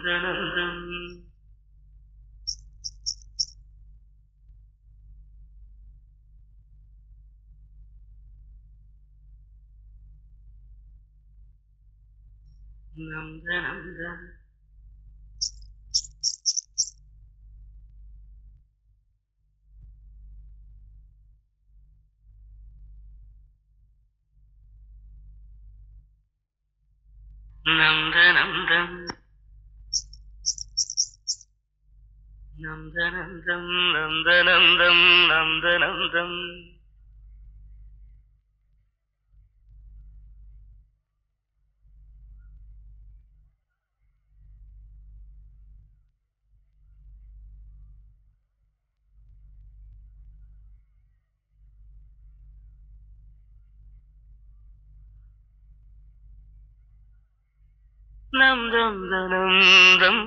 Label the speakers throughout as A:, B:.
A: நந்தனந்தம் நந்தனந்தம் நந்தனந்தம் நந்தனந்தம் நந்தனந்தம் நந்தனந்தம் நந்தம் தனந்தம்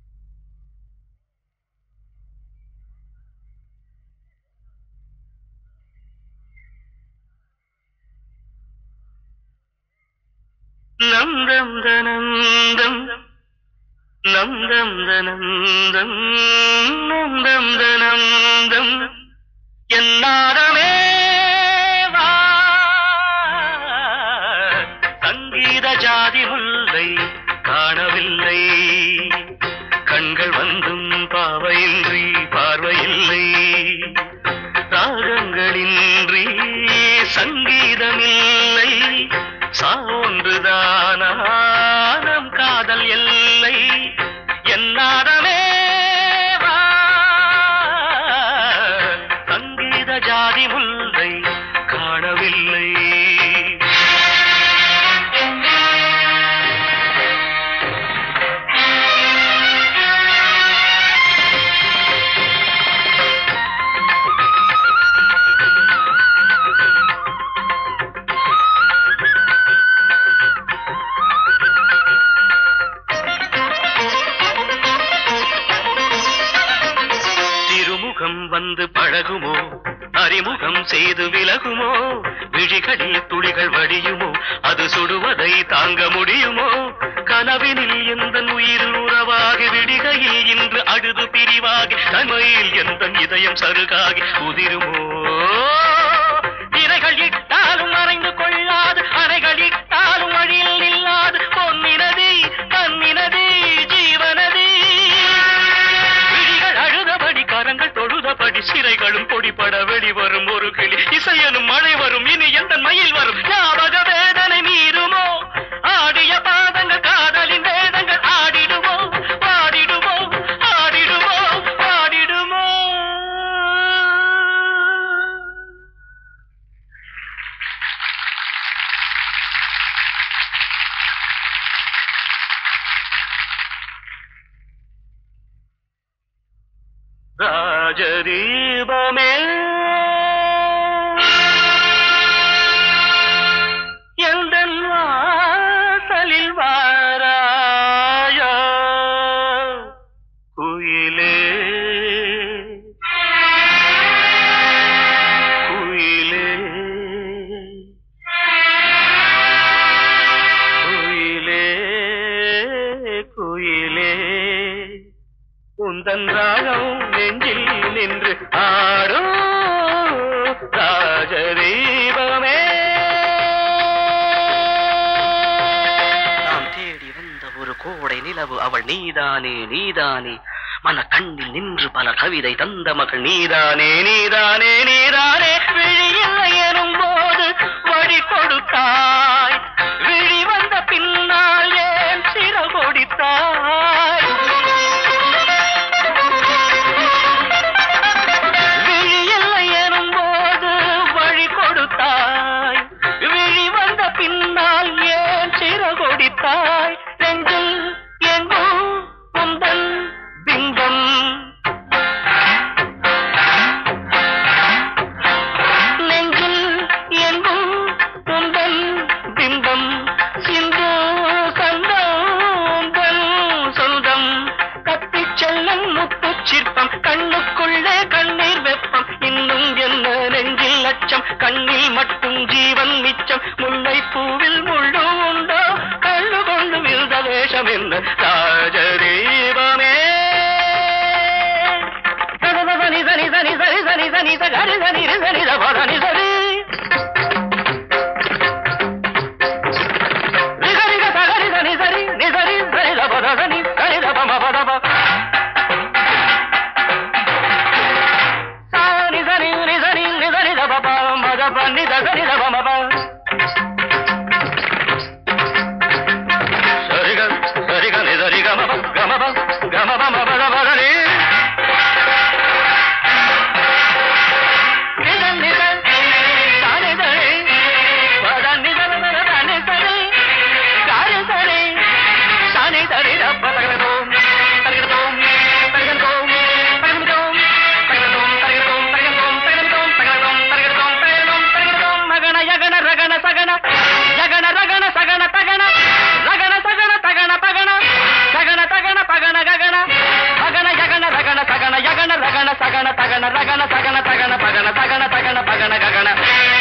A: நந்தம் தனந்தம் நந்தம் தனந்தம் நந்தம் தனந்தம் என்னாரமே வா சங்கீத ஜாதி முல்லை காணவில்லை கண்கள் வந்தும் பாவையின்றி பார்வையில்லை ராகங்களின்றி சங்கீதமில்லை சான்றுதானா நம் காதல் எல்லை என்னாரமே வா சங்கீத ஜாதி முல்லை காணவில்லை திருமுகம் வந்து பழகுமோ அறிமுகம் செய்து விலகுமோ விழிகளில் துளிகள் வடியுமோ அது சுடுவதை தாங்க முடியுமோ கனவினில் எந்த உயிர் உறவாகி விடிகையில் இன்று அழுது பிரிவாகி தன்மையில் எந்த இதயம் சருகாகி உதிருமோ இறைகள் இட்டாலும் மறைந்து கொள்ளாது அறைகள் இட்டாலும் வழியில் நில்லாது பொன்னினதி தன்னினதி ஜீவனதி விழிகள் அழுதபடி கரங்கள் தொழுதபடி சிறைகளும் பொடிபட வெளிவரும் ஒரு கிளி இசையனும் மழை வரும் இனி எந்த மயில் வரும் ஞாபக வேதனை மீறுமோ ஆடிய பாதங்கள் காதலின் வேதங்கள் ஆடிடுமோ பாடிடுமோ ஆடிடுமோ பாடிடுமோ ராஜதீபமே எந்தன் வாசலில் வாராயோ குயிலே குயிலே குயிலே குயிலே உந்தன் ராகம் நெஞ்சில் நின்று ஆடோ ராஜதீபமே
B: நாம் தேடி வந்த ஒரு கோடை நிலவு அவள் நீதானே நீதானே மன கண்ணில் நின்று பல கவிதை தந்த மகள் நீதானே நீதானே நீதானே
A: விழியில்லை எனும் போது வழி கொடுத்தாய் விழி வந்த பின்னால் ஏன் சிரம் கொடுத்தாய் விழியில்லை எனும் போது வழி கொடுத்தாய் விழி வந்த பின்னால் ஏன் சிரம் கொடுத்தாய் நெஞ்சில் எங்கும் உந்தன் பிம்பம் நெஞ்சில் எங்கும் உந்தன் பிம்பம் சிந்து சந்தம் உந்தன் சொந்த నిద గరి దని రిద నిద పద నిదరి నిగరిగ సగరిద నిదరి నిదరి సరిద పద దని సరిద పమ పద ప సా నిదని నిదని నిదని ద ప మద ప నిద సరి ద పమ ప సరిగ సరిగ నిదరి గమ ప గమ ప గమ ప మ పద పద ని నిదన్ నిదన్ సాని దరి పద నిదన్ నిదన్ దని సరి గారి సరి సాని దరి ద ప తగలదో తగలదో తగలదో తగలదో తగలదో తగలదో తగలదో తగలదో తగలదో తగలదో తగలదో మగన యగన రగన సగన జగన రగన సగన తగన రగన సగన తగన పగన సగన తగన పగన గగన భగన యగన రగన సగన యగన రగన సగన తగన రగన సగన తగన పగన సగన తగన పగన గగన